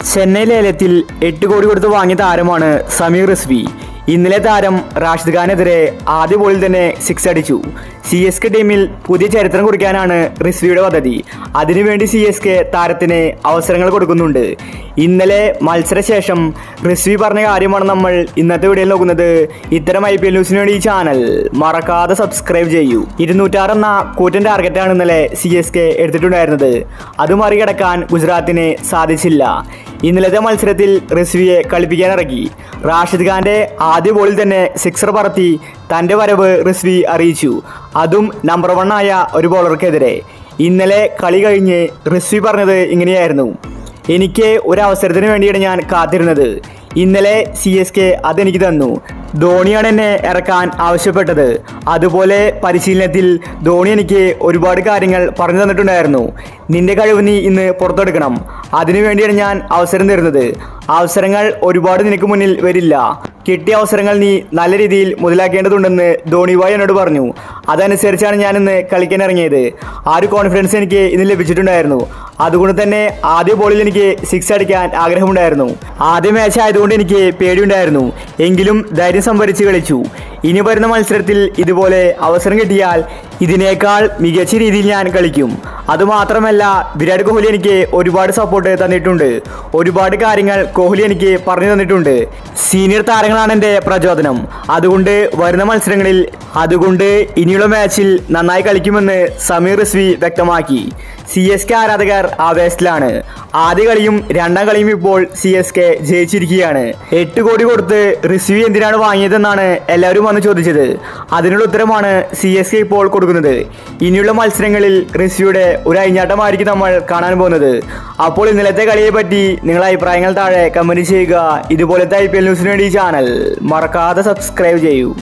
ചെന്നൈ ലേലത്തിൽ എട്ട് കോടി കൊടുത്ത് വാങ്ങിയ താരമാണ് സമീർ റിസ്വി ഇന്നലെ താരം റാഷിദ് ഖാനെതിരെ ആദ്യ ബോളിൽ തന്നെ സിക്സ് അടിച്ചു സി എസ് കെ ടീമിൽ പുതിയ ചരിത്രം കുറിക്കാനാണ് റിസ്വിയുടെ പദ്ധതി അതിനുവേണ്ടി സി എസ് കെ താരത്തിന് അവസരങ്ങൾ കൊടുക്കുന്നുണ്ട് ഇന്നലെ മത്സരശേഷം റിസ്വി പറഞ്ഞ കാര്യമാണ് നമ്മൾ ഇന്നത്തെ വീഡിയോയിൽ നോക്കുന്നത് ഇത്തരം ഐ പി എൽ ന്യൂസിന് വേണ്ടി ഈ ചാനൽ മറക്കാതെ സബ്സ്ക്രൈബ് ചെയ്യൂ ഇരുന്നൂറ്റാറ് എന്ന കൂറ്റൻ ടാർഗറ്റാണ് ഇന്നലെ സി എസ് കെ എടുത്തിട്ടുണ്ടായിരുന്നത് അത് മറികടക്കാൻ ഗുജറാത്തിന് സാധിച്ചില്ല ഇന്നലത്തെ മത്സരത്തിൽ റിസ്വിയെ കളിപ്പിക്കാനിറക്കി റാഷിദ് ഖാന്റെ ആദ്യ ബോളിൽ തന്നെ സിക്സർ പറത്തി തന്റെ വരവ് റിസ്വി അറിയിച്ചു അതും നമ്പർ വൺ ആയ ഒരു ബോളർക്കെതിരെ ഇന്നലെ കളി കഴിഞ്ഞ് റിസ്വി പറഞ്ഞത് ഇങ്ങനെയായിരുന്നു എനിക്ക് ഒരു അവസരത്തിന് വേണ്ടിയാണ് ഞാൻ കാത്തിരുന്നത് ഇന്നലെ സി എസ് കെ അതെനിക്ക് തന്നു ധോണിയാണ് എന്നെ ഇറക്കാൻ ആവശ്യപ്പെട്ടത് അതുപോലെ പരിശീലനത്തിൽ ധോണി എനിക്ക് ഒരുപാട് കാര്യങ്ങൾ പറഞ്ഞു തന്നിട്ടുണ്ടായിരുന്നു നിന്റെ കഴിവ് നീ ഇന്ന് പുറത്തെടുക്കണം അതിനുവേണ്ടിയാണ് ഞാൻ അവസരം തരുന്നത് അവസരങ്ങൾ ഒരുപാട് നിനക്ക് മുന്നിൽ വരില്ല കിട്ടിയ അവസരങ്ങൾ നീ നല്ല രീതിയിൽ മുതലാക്കേണ്ടതുണ്ടെന്ന് ധോണി ഭായ് എന്നോട് പറഞ്ഞു അതനുസരിച്ചാണ് ഞാൻ ഇന്ന് കളിക്കാൻ ഇറങ്ങിയത് ആ ഒരു കോൺഫിഡൻസ് എനിക്ക് ഇന്ന് ലഭിച്ചിട്ടുണ്ടായിരുന്നു അതുകൊണ്ട് തന്നെ ആദ്യ ബോളിൽ എനിക്ക് സിക്സ് അടിക്കാൻ ആഗ്രഹമുണ്ടായിരുന്നു ആദ്യ മാച്ച് ആയതുകൊണ്ട് എനിക്ക് പേടിയുണ്ടായിരുന്നു എങ്കിലും ധൈര്യം സംഭരിച്ച് കളിച്ചു ഇനി വരുന്ന മത്സരത്തിൽ ഇതുപോലെ അവസരം കിട്ടിയാൽ ഇതിനേക്കാൾ മികച്ച രീതിയിൽ ഞാൻ കളിക്കും അതുമാത്രമല്ല വിരാട് കോഹ്ലി എനിക്ക് ഒരുപാട് സപ്പോർട്ട് തന്നിട്ടുണ്ട് ഒരുപാട് കാര്യങ്ങൾ കോഹ്ലി എനിക്ക് പറഞ്ഞു തന്നിട്ടുണ്ട് സീനിയർ താരങ്ങളാണ് എൻ്റെ പ്രചോദനം അതുകൊണ്ട് വരുന്ന മത്സരങ്ങളിൽ അതുകൊണ്ട് ഇനിയുള്ള മാച്ചിൽ നന്നായി കളിക്കുമെന്ന് സമീർ റിസ്വി വ്യക്തമാക്കി സി എസ് കെ ആരാധകർ ആവേശത്തിലാണ് ആദ്യ കളിയും രണ്ടാം കളിയും ഇപ്പോൾ സി എസ് കെ ജയിച്ചിരിക്കുകയാണ് എട്ട് കോടി കൊടുത്ത് റിസ്വി എന്തിനാണ് വാങ്ങിയതെന്നാണ് എല്ലാവരും വന്ന് ചോദിച്ചത് അതിനുള്ള ഉത്തരമാണ് സി എസ് കെ ഇപ്പോൾ കൊടുക്കുന്നത് ഇനിയുള്ള മത്സരങ്ങളിൽ റിസ്വിയുടെ ഒരു അഴിഞ്ഞാട്ടമായിരിക്കും നമ്മൾ കാണാൻ പോകുന്നത് അപ്പോൾ ഇന്നലത്തെ കളിയെ പറ്റി നിങ്ങളുടെ അഭിപ്രായങ്ങൾ താഴെ കമന്റ് ചെയ്യുക ഇതുപോലത്തെ ഐ പി എൽ ന്യൂസിന് വേണ്ടി ഈ ചാനൽ മറക്കാതെ സബ്സ്ക്രൈബ് ചെയ്യൂ